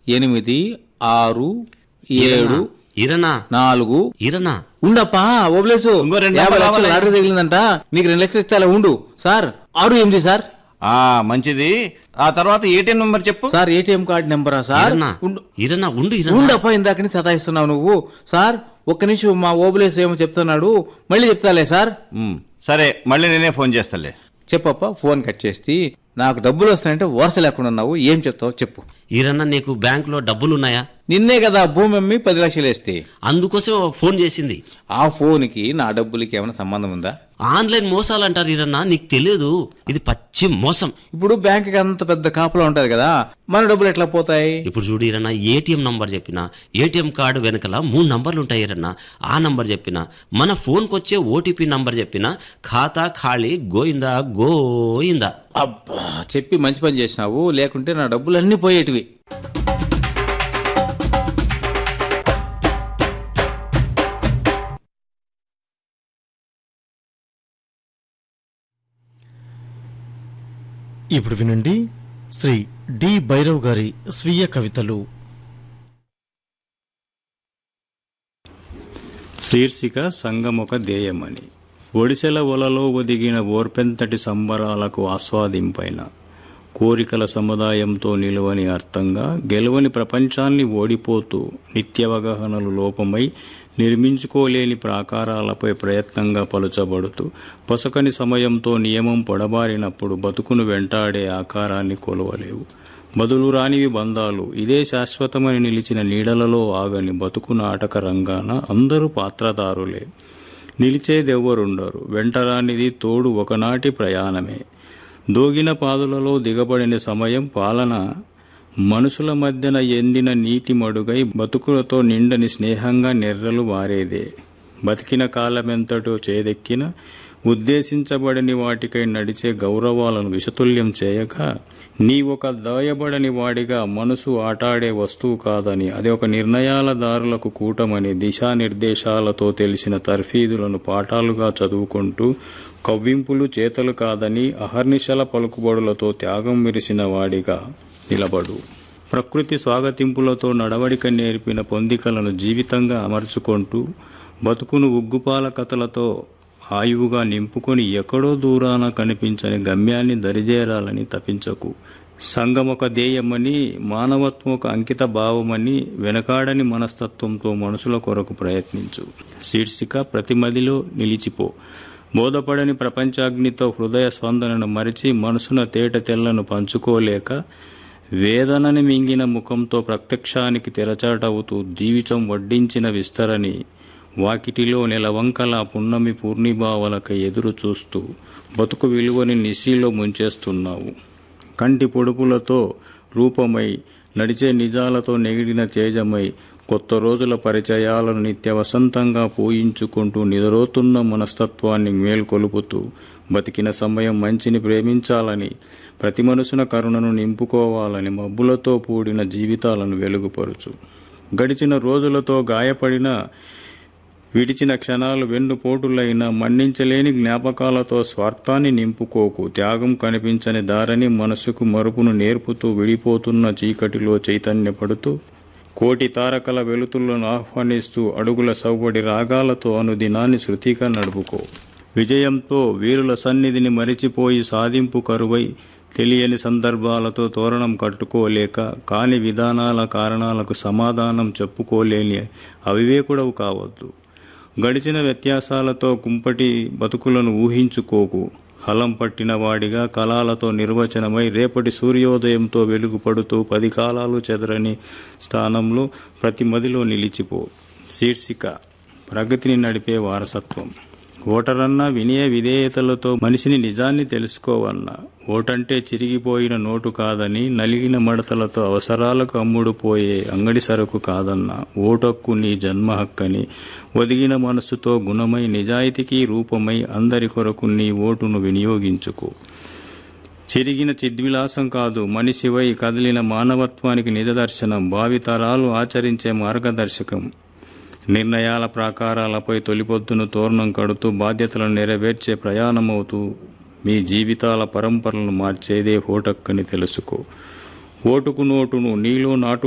ఎనిమిది ఆరు ఏడు ఇరనా నాలుగు ఇరనా ఉండప్పా ఓబ్లేసు ఇంకో రెండు యాభై నెంబర్లు లక్షలు రావాలి. లాటరీ తగిలిందంట నీకు రెండు లక్షలు ఇస్తే అలా ఉండు సార్ ఆరు ఎనిమిది సార్ ఆ మంచిది ఆ తర్వాత ఏటీఎం నెంబర్ చెప్పు సార్ ఏటీఎం కార్డు నెంబరా సార్ ఇరనా ఉండు ఇరనా ఉండు ఇరనా ఉండప్పా ఇందాకని సతాయిస్తున్నావు నువ్వు సార్ ఒక్క నిమిషం మా ఓబులేసు ఏమో చెప్తున్నాడు మళ్ళీ చెప్తాలే సార్ ఉమ్, సరే మళ్ళీ నేనే ఫోన్ చేస్తాలే చెప్పప్ప ఫోన్ కట్ చేసి నాకు డబ్బులు వస్తాయంటే వరుస లేకుండా ఉన్నావు ఏం చెప్తావు చెప్పు ఇరన్నా నీకు బ్యాంకులో డబ్బులున్నాయా నిన్నే కదా భూమి అమ్మి పది లక్షలు వేస్తే అందుకోసం ఫోన్ చేసింది ఆ ఫోన్కి నా డబ్బులకి ఏమైనా సంబంధం ఉందా ఆన్లైన్ మోసాలు అంటారు ఇరన్నా నీకు తెలియదు ఇది పచ్చి మోసం ఇప్పుడు బ్యాంక్కి అంత పెద్ద కాపులా ఉంటది కదా మన డబ్బులు ఎట్లా పోతాయి ఇప్పుడు చూడు ఇరన్నా ఏటీఎం నంబర్ చెప్పిన ఏటీఎం కార్డు వెనకల మూడు నంబర్లు ఉంటాయి ఇరన్నా ఆ నంబర్ చెప్పిన మన ఫోన్కి వచ్చే ఓటీపీ నంబర్ చెప్పిన ఖాతా ఖాళీ గోయిందా గోయిందా అబ్బా చెప్పి మంచి పని చేసినావు లేకుంటే నా డబ్బులు అన్నీ పోయేటివి ఇప్పుడు వినండి శ్రీ డి భైరవ్ గారి స్వీయ కవితలు శీర్షిక సంగమొక దేయమని ఒడిసెల ఒలలో ఒదిగిన ఓర్పెంతటి సంబరాలకు ఆస్వాదింపైన కోరికల సముదాయంతో నిలువని అర్థంగా గెలవని ప్రపంచాన్ని ఓడిపోతూ నిత్యవగాహనలు లోపమై నిర్మించుకోలేని ప్రాకారాలపై ప్రయత్నంగా పలుచబడుతూ పొసకని సమయంతో నియమం పొడబారినప్పుడు బతుకును వెంటాడే ఆకారాన్ని కొలవలేవు బదులు రానివి బంధాలు ఇదే శాశ్వతమని నిలిచిన నీడలలో ఆగని బతుకు నాటక రంగాన అందరూ పాత్రదారులే నిలిచేదెవ్వరుండరు వెంటరానిది తోడు ఒకనాటి ప్రయాణమే దోగిన పాదులలో దిగబడిన సమయం పాలన మనుషుల మధ్యన ఎండిన నీటి మడుగై బతుకులతో నిండని స్నేహంగా నెర్రలు వారేదే బతికిన కాలమెంతటో చేదెక్కిన ఉద్దేశించబడని వాటికై నడిచే గౌరవాలను విషతుల్యం చేయక నీ ఒక దాయబడని వాడిగా మనసు ఆటాడే వస్తువు కాదని అది ఒక నిర్ణయాల దారులకు కూటమని దిశానిర్దేశాలతో తెలిసిన తర్ఫీదులను పాఠాలుగా చదువుకుంటూ కవ్వింపులు చేతలు కాదని అహర్నిశల పలుకుబడులతో త్యాగం విరిసిన వాడిగా నిలబడు ప్రకృతి స్వాగతింపులతో నడవడిక నేర్పిన పొందికలను జీవితంగా అమర్చుకుంటూ బతుకును ఉగ్గుపాల కథలతో ఆయువుగా నింపుకొని ఎక్కడో దూరాన కనిపించని గమ్యాన్ని దరిజేరాలని తపించకు సంగమొక ధ్యేయమని మానవత్వం ఒక అంకిత భావమని వెనకాడని మనస్తత్వంతో మనుషుల కొరకు ప్రయత్నించు శీర్షిక ప్రతిమదిలో నిలిచిపో బోధపడని ప్రపంచాగ్నితో హృదయ స్పందనను మరిచి మనసున తేట తెల్లను పంచుకోలేక వేదనని మింగిన ముఖంతో ప్రత్యక్షానికి తెరచాటవుతూ జీవితం వడ్డించిన విస్తరని వాకిటిలో నెలవంకల పున్నమి పూర్ణిభావలక ఎదురు చూస్తూ బతుకు విలువని నిశీలో ముంచేస్తున్నావు కంటి పొడుపులతో రూపమై నడిచే నిజాలతో నెగిడిన తేజమై కొత్త రోజుల పరిచయాలను నిత్య వసంతంగా పూయించుకుంటూ నిద్రోతున్న మనస్తత్వాన్ని మేల్కొలుపుతూ బతికిన సమయం మంచిని ప్రేమించాలని ప్రతి మనుషున కరుణను నింపుకోవాలని మబ్బులతో కూడిన జీవితాలను వెలుగుపరుచు గడిచిన రోజులతో గాయపడిన విడిచిన క్షణాలు వెన్నుపోటులైన మన్నించలేని జ్ఞాపకాలతో స్వార్థాన్ని నింపుకోకు త్యాగం కనిపించని దారని మనసుకు మరుపును నేర్పుతూ విడిపోతున్న చీకటిలో చైతన్యపడుతూ కోటి తారకల వెలుతులను ఆహ్వానిస్తూ అడుగుల సవ్వడి రాగాలతో అనుదినాన్ని శృతిగా నడుపుకో విజయంతో వీరుల సన్నిధిని మరిచిపోయి సాధింపు కరువై తెలియని సందర్భాలతో తోరణం కట్టుకోలేక కాని విధానాల కారణాలకు సమాధానం చెప్పుకోలేని అవివేకుడవు కావద్దు గడిచిన వ్యత్యాసాలతో కుంపటి బతుకులను ఊహించుకోకు హలం పట్టిన వాడిగా కళాలతో నిర్వచనమై రేపటి సూర్యోదయంతో వెలుగుపడుతూ పది కాలాలు చెదరని స్థానంలో ప్రతి మదిలో నిలిచిపో శీర్షిక ప్రగతిని నడిపే వారసత్వం ఓటరన్నా వినయ విధేయతలతో మనిషిని నిజాన్ని తెలుసుకోవన్నా ఓటంటే చిరిగిపోయిన నోటు కాదని నలిగిన మడతలతో అవసరాలకు అమ్ముడుపోయే అంగడి సరుకు కాదన్నా ఓటక్కు నీ జన్మ హక్కని ఒదిగిన మనసుతో గుణమై నిజాయితీకి రూపమై అందరి కొరకు నీ ఓటును వినియోగించుకో చిరిగిన చిద్విలాసం కాదు మనిషివై కదిలిన మానవత్వానికి నిజదర్శనం భావితరాలు ఆచరించే మార్గదర్శకం నిర్ణయాల ప్రాకారాలపై తొలిపొద్దును తోరణం కడుతూ బాధ్యతలను నెరవేర్చే ప్రయాణమవుతూ మీ జీవితాల పరంపరలను మార్చేదే ఓటక్కని తెలుసుకో ఓటుకు నోటును నీలో నాటు